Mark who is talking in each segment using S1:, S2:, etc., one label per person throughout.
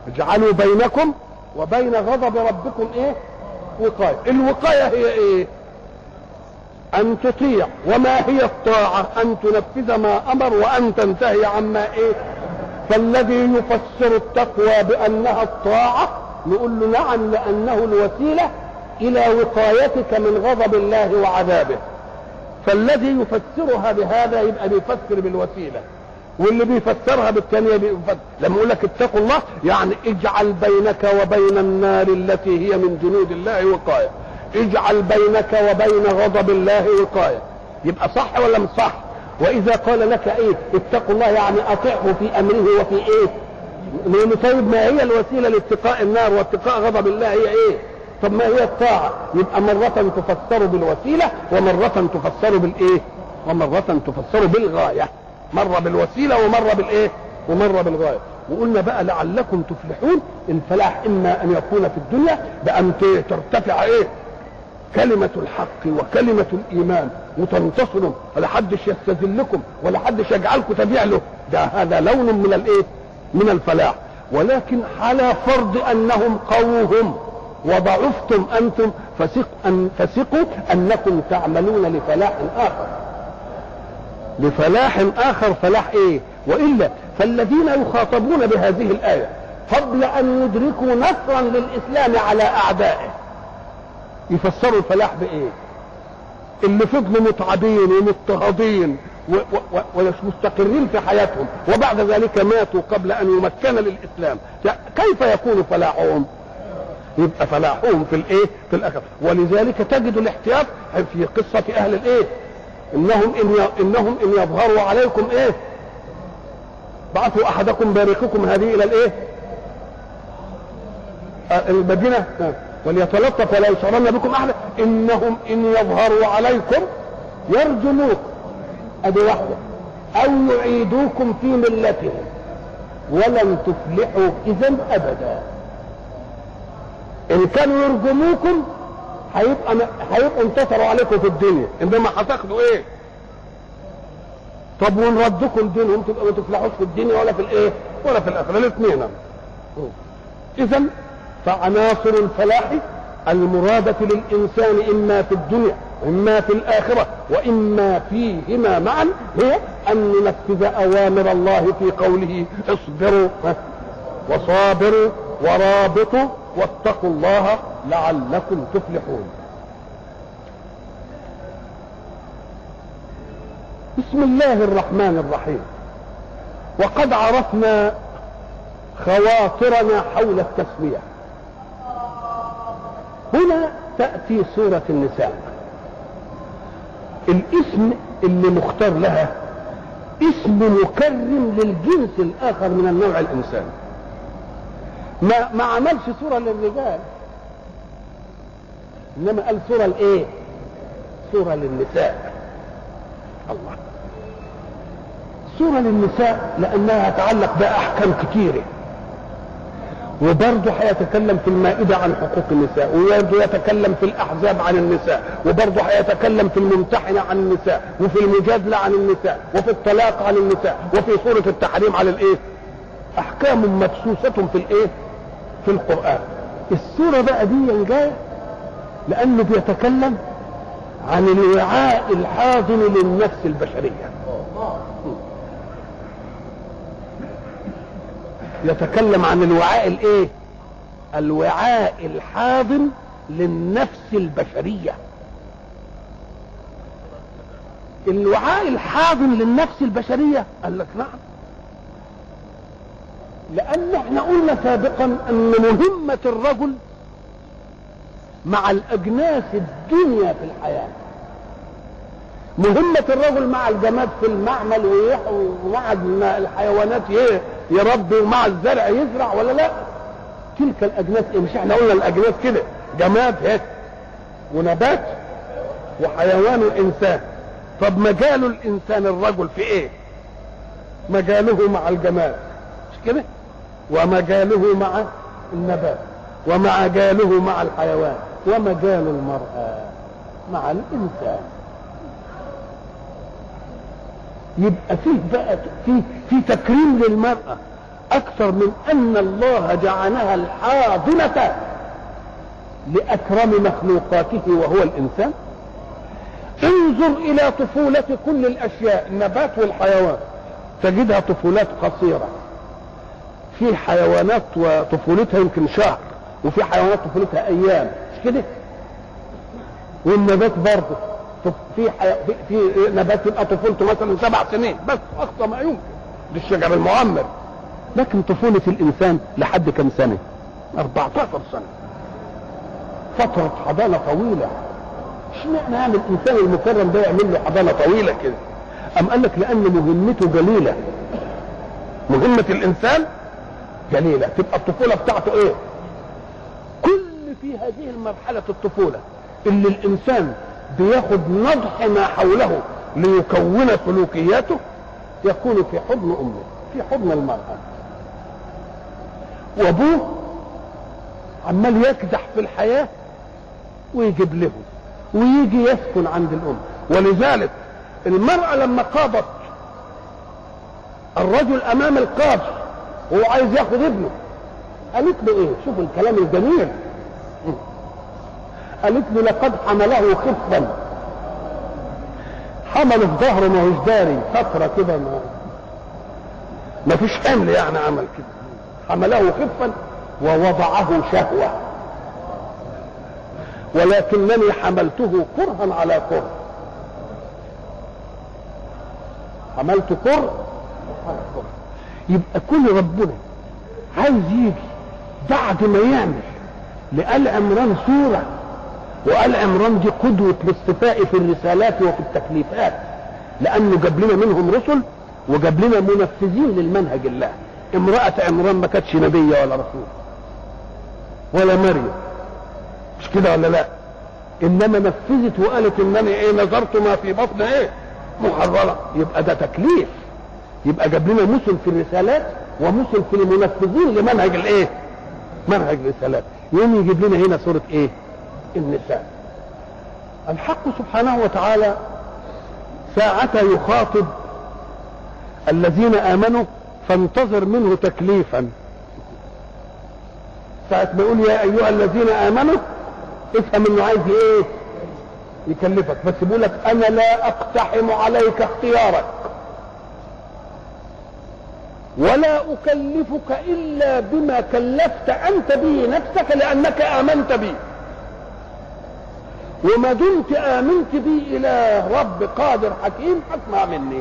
S1: اجعلوا بينكم وبين غضب ربكم ايه وقايه الوقايه هي ايه ان تطيع وما هي الطاعه ان تنفذ ما امر وان تنتهي عما ايه فالذي يفسر التقوى بانها الطاعه نقول له نعم لانه الوسيله الى وقايتك من غضب الله وعذابه فالذي يفسرها بهذا يبقى بيفسر بالوسيله واللي بيفسرها بالثانيه بيفسر لما يقول لك اتقوا الله يعني اجعل بينك وبين النار التي هي من جنود الله وقايه اجعل بينك وبين غضب الله وقايه يبقى صح ولا مش صح واذا قال لك ايه اتقوا الله يعني اطيعه في امره وفي ايه لان طيب ما هي الوسيله لاتقاء النار واتقاء غضب الله هي ايه طب ما هي الطاعه يبقى مره تفسر بالوسيله ومره تفسر بالايه ومره تفسر بالغايه مره بالوسيله ومره بالايه ومره بالغايه وقلنا بقى لعلكم تفلحون الفلاح اما ان يكون في الدنيا بان ترتفع ايه كلمة الحق وكلمة الإيمان وتنتصروا ولا حدش يستذلكم ولا حدش يجعلكم تبيع له ده هذا لون من الإيه؟ من الفلاح ولكن على فرض أنهم قوهم وضعفتم أنتم فثق أن فثقوا أنكم تعملون لفلاح آخر لفلاح آخر فلاح إيه؟ وإلا فالذين يخاطبون بهذه الآية قبل أن يدركوا نصرا للإسلام على أعدائه يفسروا الفلاح بايه اللي فضلوا متعبين ومضطهدين ومش مستقرين في حياتهم وبعد ذلك ماتوا قبل ان يمكن للاسلام كيف يكون فلاحهم يبقى فلاحهم في الايه في الاخر ولذلك تجد الاحتياط في قصه اهل الايه انهم ان انهم ان يظهروا عليكم ايه بعثوا احدكم بارقكم هذه الى الايه المدينه وليتلطف ولا يشعرن بكم احدا انهم ان يظهروا عليكم يرجموكم ادي واحده او يعيدوكم في ملتهم ولن تفلحوا اذا ابدا ان كانوا يرجموكم هيبقى هيبقوا انتصروا عليكم في الدنيا انما هتاخدوا ايه طب ونردكم دينهم تبقى ما تفلحوش في الدنيا ولا في الايه ولا في الاخره الاثنين اذا فعناصر الفلاح المرادة للإنسان إما في الدنيا إما في الآخرة وإما فيهما معا هي أن ننفذ أوامر الله في قوله اصبروا وصابروا ورابطوا واتقوا الله لعلكم تفلحون بسم الله الرحمن الرحيم وقد عرفنا خواطرنا حول التسميه هنا تأتي سورة النساء الاسم اللي مختار لها اسم مكرم للجنس الآخر من النوع الإنساني ما ما عملش سورة للرجال إنما قال سورة لإيه؟ سورة للنساء الله سورة للنساء لأنها تتعلق بأحكام كثيرة وبرضه هيتكلم في المائدة عن حقوق النساء وبرضه يتكلم في الأحزاب عن النساء وبرضه هيتكلم في الممتحنة عن النساء وفي المجادلة عن النساء وفي الطلاق عن النساء وفي سورة التحريم على الإيه؟ أحكام مبسوسة في الإيه؟ في القرآن السورة بقى دي جاية لأنه بيتكلم عن الوعاء الحاضن للنفس البشرية يتكلم عن الوعاء الايه الوعاء الحاضن للنفس البشريه الوعاء الحاضن للنفس البشريه قال لك نعم لان احنا قلنا سابقا ان مهمه الرجل مع الاجناس الدنيا في الحياه مهمة الرجل مع الجماد في المعمل ومع الحيوانات يربي ومع الزرع يزرع ولا لا تلك الأجناس إيه مش احنا قلنا الأجناس كده جماد هيك ونبات وحيوان وإنسان طب مجال الإنسان الرجل في إيه مجاله مع الجماد مش كده ومجاله مع النبات ومجاله مع الحيوان ومجال المرأة مع الإنسان يبقى فيه بقى في في تكريم للمرأة اكثر من ان الله جعلها الحاضنة لاكرم مخلوقاته وهو الانسان انظر الى طفولة كل الاشياء النبات والحيوان تجدها طفولات قصيرة في حيوانات وطفولتها يمكن شهر وفي حيوانات طفولتها ايام مش كده والنبات برضه في حي... في, في نبات يبقى طفولته مثلا سبع سنين بس اقصى ما يمكن دي الشجر المعمر لكن طفولة الإنسان لحد كم سنة 14 سنة فترة حضانة طويلة اشمعنى يعني الإنسان المكرم ده يعمل له حضانة طويلة كده أم قال لك لأن مهمته جليلة مهمة الإنسان جليلة تبقى الطفولة بتاعته إيه كل في هذه المرحلة الطفولة اللي الإنسان بياخد نضح ما حوله ليكون سلوكياته يكون في حضن امه في حضن المراه وابوه عمال يكدح في الحياه ويجيب له ويجي يسكن عند الام ولذلك المراه لما قابت الرجل امام القاضي وهو عايز ياخد ابنه قالت له ايه شوف الكلام الجميل قالت له لقد حمله خفا حمله في ظهره ما هوش داري فترة كده ما ما فيش حمل يعني عمل كده حمله خفا ووضعه شهوة ولكنني حملته كرها على كره حملت كره على كره يبقى كل ربنا عايز يجي بعد ما يعمل لآل عمران صورة وآل عمران دي قدوة الاصطفاء في الرسالات وفي التكليفات لأنه جاب لنا منهم رسل وجاب لنا منفذين للمنهج الله امرأة عمران ما كانتش نبية ولا رسول ولا مريم مش كده ولا لا انما نفذت وقالت انني ايه نظرت ما في بطن ايه محررة يبقى ده تكليف يبقى جاب لنا مثل في الرسالات ومثل في المنفذين لمنهج الايه منهج الرسالات يوم يجيب لنا هنا سورة ايه النساء الحق سبحانه وتعالى ساعة يخاطب الذين آمنوا فانتظر منه تكليفا ساعة ما يقول يا أيها الذين آمنوا افهم انه عايز ايه يكلفك بس بيقول لك انا لا اقتحم عليك اختيارك ولا اكلفك الا بما كلفت انت به نفسك لانك امنت بي وما دمت امنت بي الى رب قادر حكيم اسمع مني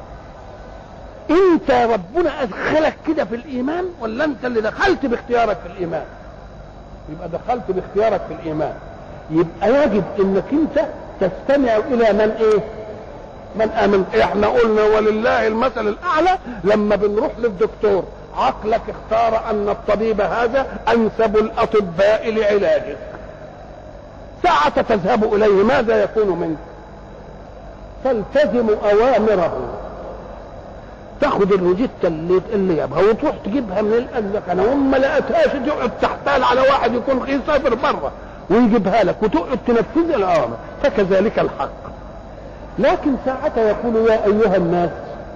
S1: انت ربنا ادخلك كده في الايمان ولا انت اللي دخلت باختيارك في الايمان يبقى دخلت باختيارك في الايمان يبقى يجب انك انت تستمع الى من ايه من امن احنا قلنا ولله المثل الاعلى لما بنروح للدكتور عقلك اختار ان الطبيب هذا انسب الاطباء لعلاجك ساعة تذهب اليه ماذا يكون منك تلتزم اوامره تاخد الروجيتا اللي اللي جابها وتروح تجيبها من الأزخنة وما لقيتهاش تقعد تحتال على واحد يكون يسافر بره ويجيبها لك وتقعد تنفذ الأوامر فكذلك الحق لكن ساعتها يقول يا أيها الناس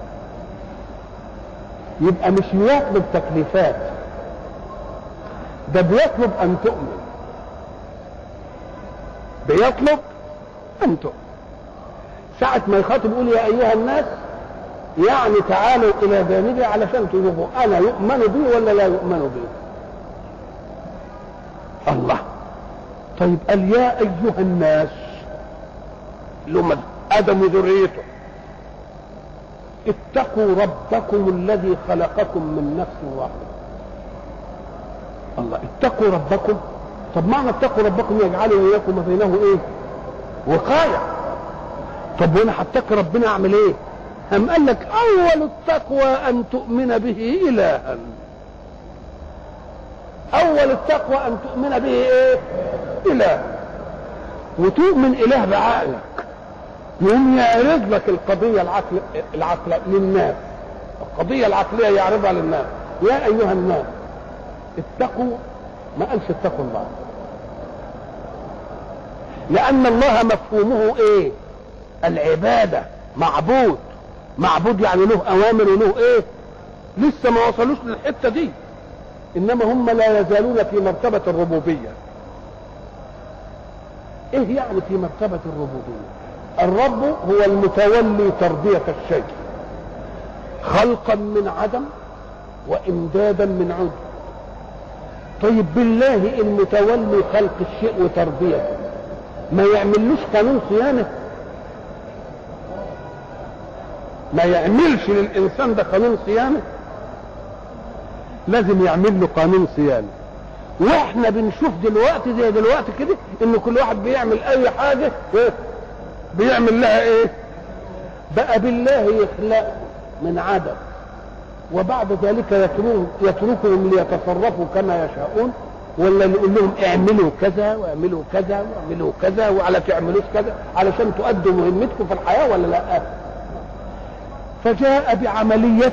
S1: يبقى مش بيطلب تكليفات ده بيطلب أن تؤمن بيطلب أن تؤمن ساعة ما يخاطب يقول يا أيها الناس يعني تعالوا الى جانبي علشان تشوفوا انا يؤمن بي ولا لا يؤمن بي الله طيب قال يا ايها الناس لما ادم وذريته اتقوا ربكم الذي خلقكم من نفس واحده الله اتقوا ربكم طب معنى اتقوا ربكم يجعل وإياكم بينه ايه وقايه طب وانا هتقي ربنا اعمل ايه أم قال لك أول التقوى أن تؤمن به إلها أول التقوى أن تؤمن به إيه؟ إله وتؤمن إله بعقلك يقوم يعرض لك القضية العقل العقل للناس القضية العقلية يعرضها للناس يا أيها الناس اتقوا ما قالش اتقوا الله لأن الله مفهومه إيه؟ العبادة معبود معبود يعني له اوامر وله ايه لسه ما وصلوش للحته دي انما هم لا يزالون في مرتبه الربوبيه ايه يعني في مرتبه الربوبيه الرب هو المتولي تربيه الشيء خلقا من عدم وامدادا من عدم طيب بالله المتولي خلق الشيء وتربيته ما يعملوش قانون صيانه ما يعملش للانسان ده قانون صيانه لازم يعمل له قانون صيانه واحنا بنشوف دلوقتي زي دلوقتي كده ان كل واحد بيعمل اي حاجه بيعمل لها ايه بقى بالله يخلق من عدم وبعد ذلك يتركهم يتركهم ليتصرفوا كما يشاءون ولا نقول لهم اعملوا كذا واعملوا كذا واعملوا كذا وعلى تعملوش كذا علشان تؤدوا مهمتكم في الحياه ولا لا؟ فجاء بعملية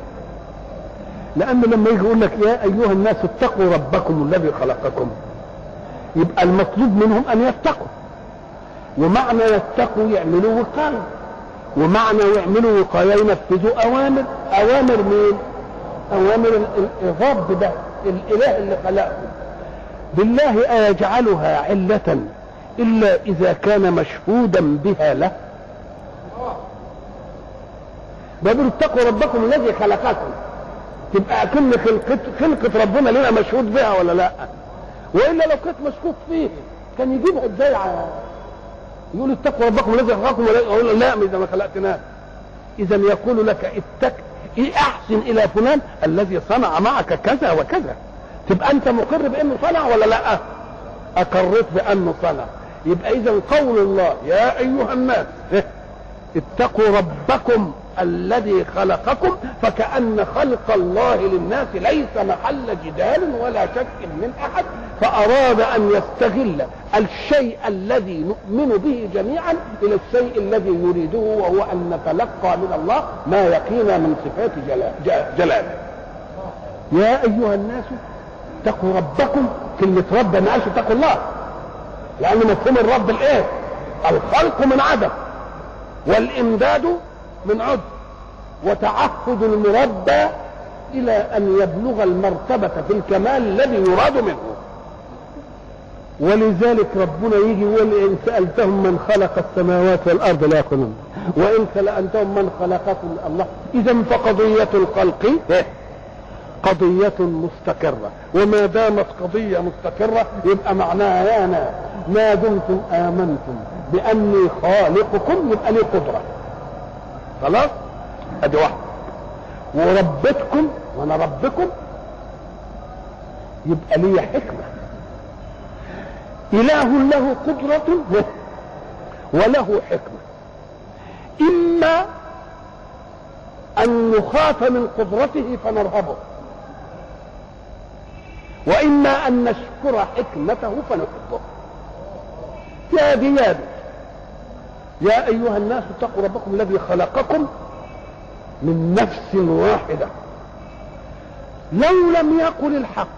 S1: لأنه لما يجي يقول لك يا أيها الناس اتقوا ربكم الذي خلقكم يبقى المطلوب منهم أن يتقوا ومعنى يتقوا يعملوا وقاية ومعنى يعملوا وقاية ينفذوا أوامر أوامر مين؟ أوامر الرب ده الإله اللي خلقهم بالله أيجعلها علة إلا إذا كان مشهودا بها له بيقولوا اتقوا ربكم الذي خلقكم تبقى كل خلقة, خلقة ربنا لنا مشهود بها ولا لا والا لو كانت مشكوك فيه كان يجيبها ازاي يقول اتقوا ربكم الذي خلقكم ولا يقول لا اذا ما خلقتناه اذا يقول لك اتق إيه احسن الى فلان الذي صنع معك كذا وكذا تبقى انت مقر بانه صنع ولا لا اقريت بانه صنع يبقى اذا قول الله يا ايها الناس اتقوا ربكم الذي خلقكم فكأن خلق الله للناس ليس محل جدال ولا شك من أحد فأراد أن يستغل الشيء الذي نؤمن به جميعا إلى الشيء الذي يريده وهو أن نتلقى من الله ما يقينا من صفات جلاله يا أيها الناس اتقوا ربكم كلمة رب ما قالش اتقوا الله لأن مفهوم الرب الإيه؟ الخلق من عدم والإمداد من عد وتعهد المربى الى ان يبلغ المرتبه في الكمال الذي يراد منه ولذلك ربنا يجي يقول ان سالتهم من خلق السماوات والارض لا يقولون وان سالتهم من خلقكم الله اذا فقضيه الخلق قضية مستقرة وما دامت قضية مستقرة يبقى معناها يا ناس ما دمتم آمنتم بأني خالقكم يبقى لي قدرة خلاص ادي واحده وربتكم وانا ربكم يبقى لي حكمه اله له قدره وله حكمه اما ان نخاف من قدرته فنرهبه واما ان نشكر حكمته فنحبه يا دي يا دي يا ايها الناس اتقوا ربكم الذي خلقكم من نفس واحده لو لم يقل الحق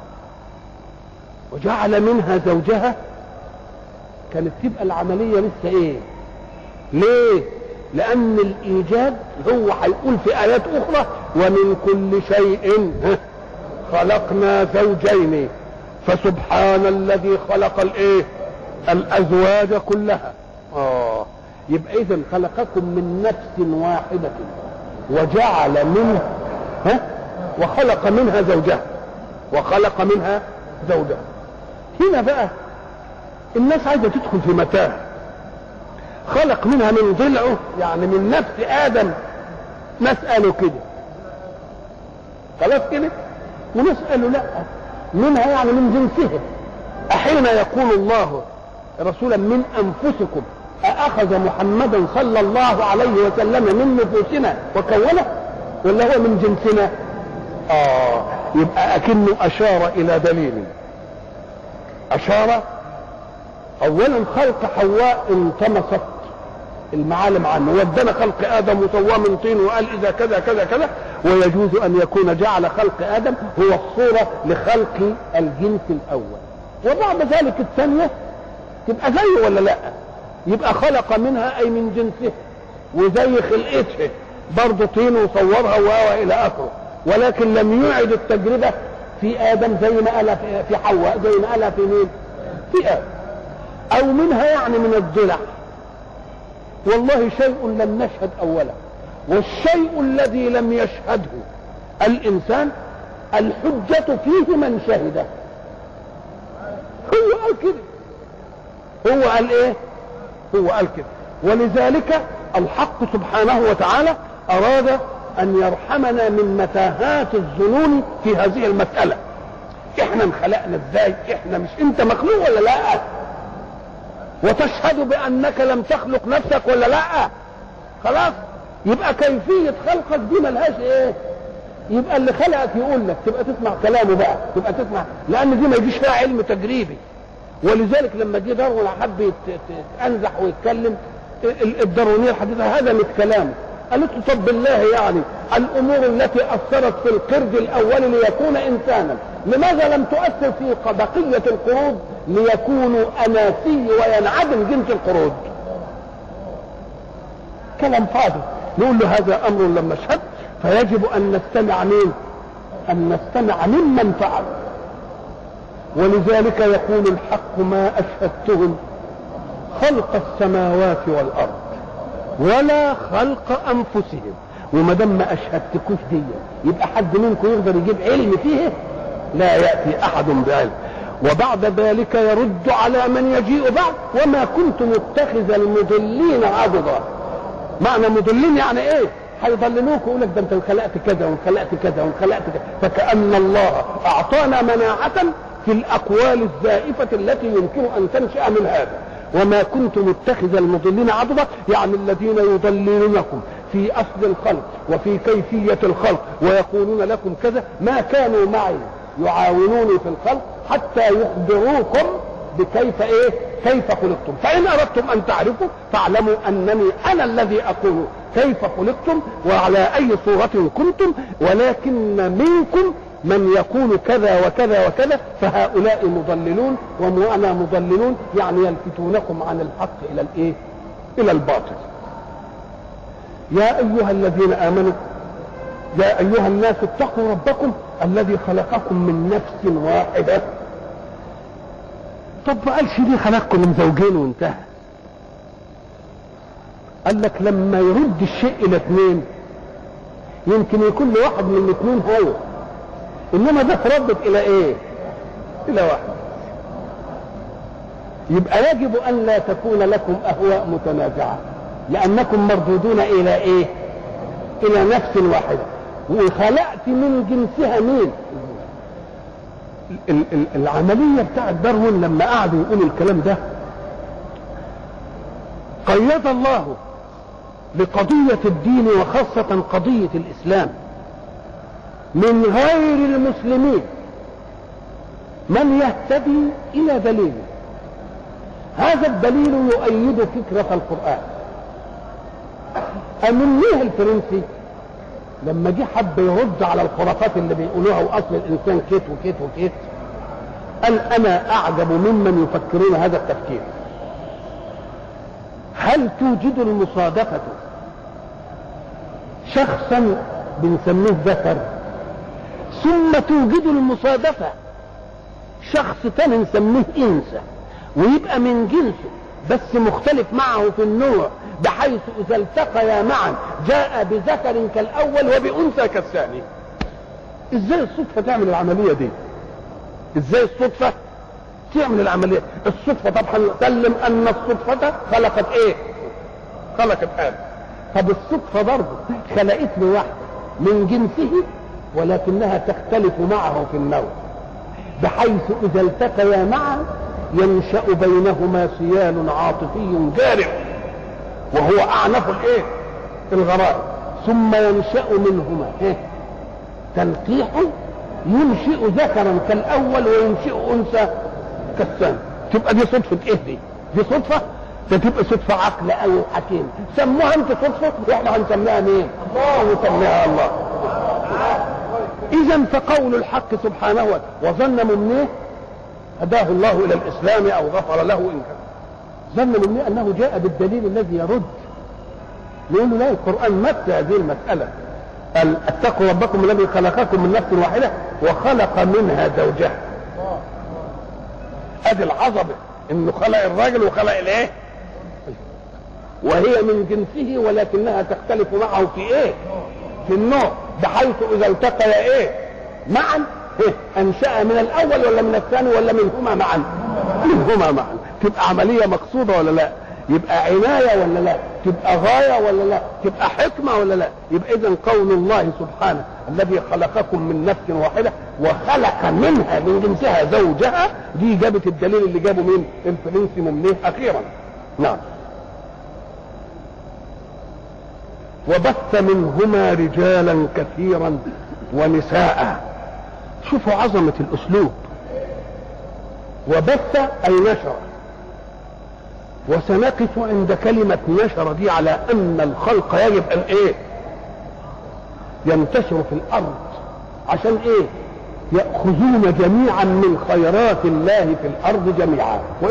S1: وجعل منها زوجها كانت تبقى العمليه لسه ايه ليه لان الايجاد هو هيقول في ايات اخرى ومن كل شيء خلقنا زوجين فسبحان الذي خلق الايه الازواج كلها اه يبقى اذا خلقكم من نفس واحدة وجعل منها ها وخلق منها زوجها وخلق منها زوجها هنا بقى الناس عايزة تدخل في متاهة خلق منها من ضلعه يعني من نفس آدم نسأله كده خلاص كده ونسأله لا منها يعني من جنسه أحين يقول الله رسولا من أنفسكم أأخذ محمدا صلى الله عليه وسلم من نفوسنا وكونه ولا هو من جنسنا آه يبقى أكنه أشار إلى دليل أشار أولا خلق حواء انطمست المعالم عنه ودنا خلق آدم وسواه من طين وقال إذا كذا كذا كذا ويجوز أن يكون جعل خلق آدم هو الصورة لخلق الجنس الأول وبعد ذلك الثانية تبقى زيه ولا لا يبقى خلق منها أي من جنسه وزي خلقته برضه طين وصورها والى اخره ولكن لم يعد التجربة في آدم زي ما قال في حواء زي ما قال في مين في آدم أو منها يعني من الضلع والله شيء لم نشهد أولا والشيء الذي لم يشهده الإنسان الحجة فيه من شهده هو قال كده هو قال ايه هو قال كده ولذلك الحق سبحانه وتعالى اراد ان يرحمنا من متاهات الظنون في هذه المسألة احنا انخلقنا ازاي احنا مش انت مخلوق ولا لا وتشهد بانك لم تخلق نفسك ولا لا خلاص يبقى كيفية خلقك دي ملهاش ايه يبقى اللي خلقك يقول لك تبقى تسمع كلامه بقى تبقى تسمع لان دي ما يجيش فيها علم تجريبي ولذلك لما جه داروين حب يتنزح ويتكلم الداروينيه الحديثه هدمت كلامه قالت له طب بالله يعني الامور التي اثرت في القرد الاول ليكون انسانا لماذا لم تؤثر في بقيه القرود ليكونوا اناسي وينعدم جنس القرود كلام فاضي نقول له هذا امر لما شهد فيجب ان نستمع مين ان نستمع ممن فعل ولذلك يقول الحق ما اشهدتهم خلق السماوات والارض ولا خلق انفسهم وما دام ما اشهدتكوش دي يبقى حد منكم يقدر يجيب علم فيه لا ياتي احد بعلم وبعد ذلك يرد على من يجيء بعد وما كنت متخذ المضلين عضدا معنى مضلين يعني ايه هيضللوك ويقول لك ده انت انخلقت كذا وانخلقت كذا وانخلقت كذا فكأن الله اعطانا مناعة في الاقوال الزائفة التي يمكن ان تنشأ من هذا وما كنت متخذ المضلين عضدا يعني الذين يضللونكم في اصل الخلق وفي كيفية الخلق ويقولون لكم كذا ما كانوا معي يعاونوني في الخلق حتى يخبروكم بكيف ايه كيف خلقتم فان اردتم ان تعرفوا فاعلموا انني انا الذي اقول كيف خلقتم وعلى اي صورة كنتم ولكن منكم من يقول كذا وكذا وكذا فهؤلاء مضللون وانا مضللون يعني يلفتونكم عن الحق الى الايه الى الباطل يا ايها الذين امنوا يا ايها الناس اتقوا ربكم الذي خلقكم من نفس واحده طب ما قالش ليه خلقكم من زوجين وانتهى قال لك لما يرد الشيء الى اثنين يمكن يكون لواحد من الاثنين هو انما ده تردد الى ايه الى واحد يبقى يجب ان لا تكون لكم اهواء متنازعه لانكم مردودون الى ايه الى نفس واحده وخلقت من جنسها مين العملية بتاعت داروين لما قعدوا يقولوا الكلام ده قيد الله لقضية الدين وخاصة قضية الإسلام من غير المسلمين من يهتدي إلى دليل هذا الدليل يؤيد فكرة القرآن أمنيه الفرنسي لما جه حب يرد على الخرافات اللي بيقولوها واصل الانسان كيت وكيت وكيت قال انا اعجب ممن يفكرون هذا التفكير هل توجد المصادفة شخصا بنسميه ذكر ثم توجد المصادفة شخص تاني نسميه انثى ويبقى من جنسه بس مختلف معه في النوع بحيث اذا التقيا معا جاء بذكر كالاول وبانثى كالثاني ازاي الصدفه تعمل العمليه دي ازاي الصدفه تعمل العمليه الصدفه طبعا سلم ان الصدفه خلقت ايه خلقت ادم طب الصدفه برضه خلقت له واحده من جنسه ولكنها تختلف معه في النوع بحيث اذا التقيا معا ينشا بينهما سيال عاطفي جارح وهو اعنف الايه الغرائب ثم ينشا منهما إيه؟ تلقيح ينشئ ذكرا كالاول وينشئ انثى كالثاني تبقى دي صدفه ايه دي دي صدفه ده تبقى صدفه عقل او حكيم سموها انت صدفه واحنا هنسميها مين الله ونسميها الله اذا فقول الحق سبحانه وتعالى وظن منيه هداه الله الى الاسلام او غفر له ان كان ظن مني انه جاء بالدليل الذي يرد نقول له لا القران مس هذه المساله قال اتقوا ربكم الذي خلقكم من نفس واحده وخلق منها زوجها ادي العظمه انه خلق الراجل وخلق الايه وهي من جنسه ولكنها تختلف معه في ايه في النوع بحيث اذا التقيا ايه معا إيه؟ انشا من الاول ولا من الثاني ولا منهما معا منهما معا تبقى عمليه مقصوده ولا لا يبقى عنايه ولا لا تبقى غايه ولا لا تبقى حكمه ولا لا يبقى اذا قول الله سبحانه الذي خلقكم من نفس واحده وخلق منها من جنسها زوجها دي جابت الدليل اللي جابه مين الفرنسي ممنيه اخيرا نعم وبث منهما رجالا كثيرا ونساء شوفوا عظمة الأسلوب وبث أي نشر وسنقف عند كلمة نشر دي على أن الخلق يجب أن إيه ينتشر في الأرض عشان إيه يأخذون جميعا من خيرات الله في الأرض جميعا